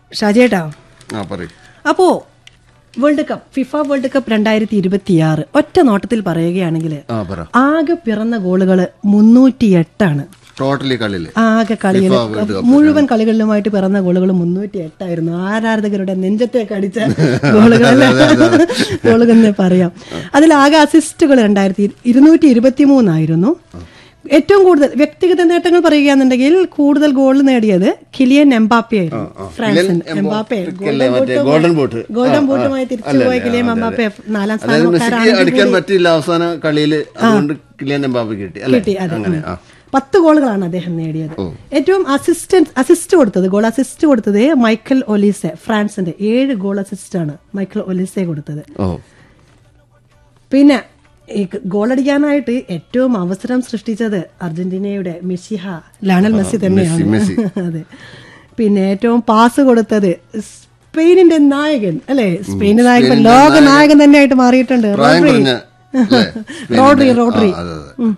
ഷാജേട്ടാ ആ പറയും അപ്പോ world cup FIFA world cup രണ്ടായിരത്തി ഇരുപത്തിയാറ് ഒറ്റ നോട്ടത്തിൽ പറയുകയാണെങ്കിൽ ആ പറ ആകെ പിറന്ന ഗോളുകൾ മുന്നൂറ്റി എട്ടാണ് ടോട്ടലി കളിയില് ആകെ കളിയിൽ FIFA World Cup. മുഴുവൻ കളികളിലുമായിട്ട് പിറന്ന ഗോളുകൾ മുന്നൂറ്റി എട്ടായിരുന്നു ആരാധകരുടെ നെഞ്ചത്തേക്ക് അടിച്ച ഗോളുകൾ ഗോളുകൾ എന്ന് പറയാം അതിൽ ആകെ അസിസ്റ്റുകൾ രണ്ടായിരത്തി ഇരുന്നൂറ്റി ഇരുപത്തി മൂന്നായിരുന്നു ഏറ്റവും കൂടുതൽ വ്യക്തിഗത നേട്ടങ്ങൾ പറയുകയാണെന്നുണ്ടെങ്കിൽ കൂടുതൽ ഗോൾ നേടിയത് കിലിയൻ എംബാപ്പെ ആയിരുന്നു ഫ്രാൻസിന് എംബാപ്പെ അല്ലേ മറ്റേ ഗോൾഡൻ ബോട്ട് ഗോൾഡൻ ബൂട്ടുമായി തിരിച്ചുപോയ കിലിയൻ എംബാപ്പെ നാലാം അതായത് മെസ്സിക്ക് സ്ഥാനക്കാരാണ് അടിക്കാൻ പറ്റിയില്ല അവസാന കളിയില് അതുകൊണ്ട് കിലിയൻ എംബാബ് കിട്ടി അല്ലേ കിട്ടി അതെ അങ്ങനെ ആ പത്ത് ഗോളുകളാണ് അദ്ദേഹം നേടിയത് ഏറ്റവും അസിസ്റ്റന്റ് അസിസ്റ്റ് കൊടുത്തത് ഗോൾ അസിസ്റ്റ് കൊടുത്തത് മൈക്കൽ ഒലീസെ ഫ്രാൻസിന്റെ ഏഴ് ഗോൾ അസിസ്റ്റ് ആണ് മൈക്കൽ ഒലീസെ കൊടുത്തത് ഓ പിന്നെ ഈ ഗോൾ അടിക്കാനായിട്ട് ഏറ്റവും അവസരം സൃഷ്ടിച്ചത് അർജന്റീനയുടെ മെസ്സിഹ ലാണൽ മെസ്സി തന്നെയാണ് മെസ്സി. അതെ പിന്നെ ഏറ്റവും പാസ് കൊടുത്തത് സ്പെയിനിന്റെ നായകൻ അല്ലെ സ്പെയിനിന്റെ നായകൻ ലോക നായകൻ തന്നെയായിട്ട് മാറിയിട്ടുണ്ട് പ്രായം റോഡ്രി കുറഞ്ഞ അല്ലേ? റോഡ്രി സ്പെയിനിന്റെ- റോഡ്രി ആ, അതെ, അതെ. ഉം.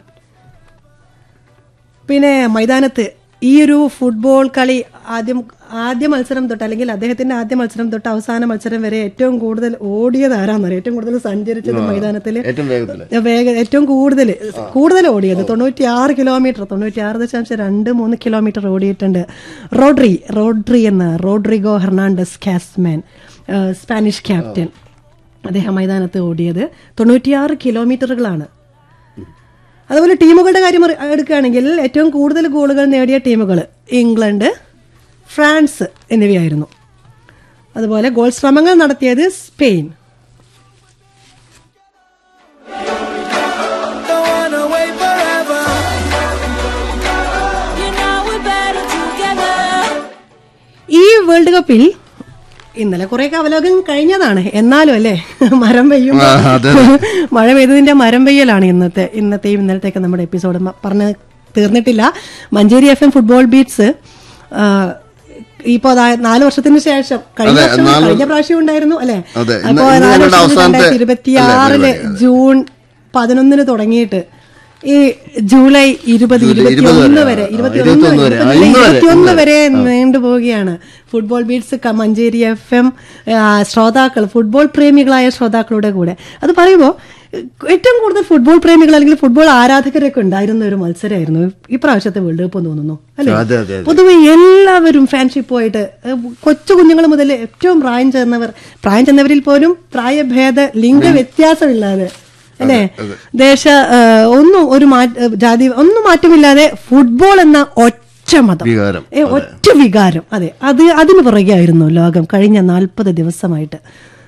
പിന്നെ മൈതാനത്ത് ഈ ഒരു ഫുട്ബോൾ കളി ആദ്യം ആദ്യ മത്സരം തൊട്ട് അല്ലെങ്കിൽ അദ്ദേഹത്തിന്റെ ആദ്യ മത്സരം തൊട്ട് അവസാന മത്സരം വരെ ഏറ്റവും കൂടുതൽ ഓടിയത് ആരാന്നറിയാം ഏറ്റവും കൂടുതൽ സഞ്ചരിച്ചത് മൈതാനത്തിൽ ഏറ്റവും വേഗത്തില് വേഗ ഏറ്റവും കൂടുതൽ കൂടുതൽ ഓടിയത് തൊണ്ണൂറ്റി ആറ് കിലോമീറ്റർ തൊണ്ണൂറ്റി ആറ് ദശാംശം രണ്ട് മൂന്ന് കിലോമീറ്റർ ഓടിയിട്ടുണ്ട് റോഡ്രി റോഡ്രി എന്ന റോഡ്രിഗോ ഹെർണാണ്ടസ് കാസ്മാൻ സ്പാനിഷ് ക്യാപ്റ്റൻ അദ്ദേഹം മൈതാനത്ത് ഓടിയത് തൊണ്ണൂറ്റിയാറ് കിലോമീറ്ററുകളാണ് അതുപോലെ ടീമുകളുടെ കാര്യം അറി- എടുക്കുകയാണെങ്കിൽ ഏറ്റവും കൂടുതൽ ഗോളുകൾ നേടിയ ടീമുകൾ ഇംഗ്ലണ്ട് ഫ്രാൻസ് എന്നിവയായിരുന്നു അതുപോലെ ഗോൾ ശ്രമങ്ങൾ നടത്തിയത് Spain Don't wanna wait forever. You know we're better together. ഈ വേൾഡ് കപ്പിൽ ഇന്നലെ കുറെ അവലോകനം കഴിഞ്ഞതാണ് എന്നാലും അല്ലേ മരം പെയ്യും ആ, അതെ, മഴ പെയ്തതിന്റെ മരം പെയ്യലാണ് ഇന്നത്തെ ഇന്നത്തെയും ഇന്നലത്തെയൊക്കെ നമ്മുടെ എപ്പിസോഡ് പറഞ്ഞ് തീർന്നിട്ടില്ല മഞ്ചേരി എഫ് എം ഫുട്ബോൾ ബീറ്റ്സ് ഇപ്പോ അതാ നാല് വർഷത്തിന് ശേഷം കഴിഞ്ഞ അതെ, വർഷം നാല് കഴിഞ്ഞ പ്രാവശ്യം ഉണ്ടായിരുന്നു അല്ലെ അതെ, ഇന്ന് അപ്പോ ഇന്ന് നാല് ഞങ്ങളുടെ വർഷം അവസാനത്തെ രണ്ടായിരത്തി ഇരുപത്തിയാറില് അല്ലേ, പരിപാടി, അതെ. ജൂൺ പതിനൊന്നിന് തുടങ്ങിയിട്ട് ഈ ജൂലൈ ഇരുപത് ജൂലൈ ഇരുപത്തി ഇരുപത് ഒന്ന് വരെ, വരെ ആ, ഇരുപത്തിയൊന്ന് ഇരുപത്തിയൊന്ന് വരെ, ആ, ഇരുപത്തിയൊന്ന് ഇന്ന് വരെ, ഇരുപത്തിയൊന്ന് ഇന്ന് വരെ നീണ്ടുപോവുകയാണ് ഫുട്ബോൾ ബീറ്റ്സ് ക- മഞ്ചേരി എഫ് എം ശ്രോതാക്കൾ ഫുട്ബോൾ പ്രേമികളായ ശ്രോതാക്കളുടെ കൂടെ അത് പറയുമ്പോൾ ഏറ്റവും കൂടുതൽ ഫുട്ബോൾ പ്രേമികൾ അല്ലെങ്കിൽ ഫുട്ബോൾ ആരാധകരൊക്കെ ഉണ്ടായിരുന്ന ഒരു മത്സരമായിരുന്നു ഈ പ്രാവശ്യത്തെ വേൾഡ് കപ്പ് എന്ന് തോന്നുന്നു അല്ലേ അതെ, അതെ, അതെ. പൊതുവെ എല്ലാവരും ഫാൻഷിപ്പുമായിട്ട് കൊച്ചു കുഞ്ഞുങ്ങൾ മുതൽ ഏറ്റവും പ്രായം ചെന്നവർ പ്രായം ചെന്നവരിൽ പോലും പ്രായഭേദ ലിംഗ വ്യത്യാസമില്ലാതെ അല്ലേ ദേശ ആ, ഒന്നും ഒരു മാ- ജാതി ഒന്നും മാറ്റമില്ലാതെ ഫുട്ബോൾ എന്ന ഒറ്റ മതം വികാരം ഏ, ഒറ്റ വികാരം അതെ അത് അതിന് പുറകെയായിരുന്നു ലോകം കഴിഞ്ഞ നാൽപ്പത് ദിവസമായിട്ട്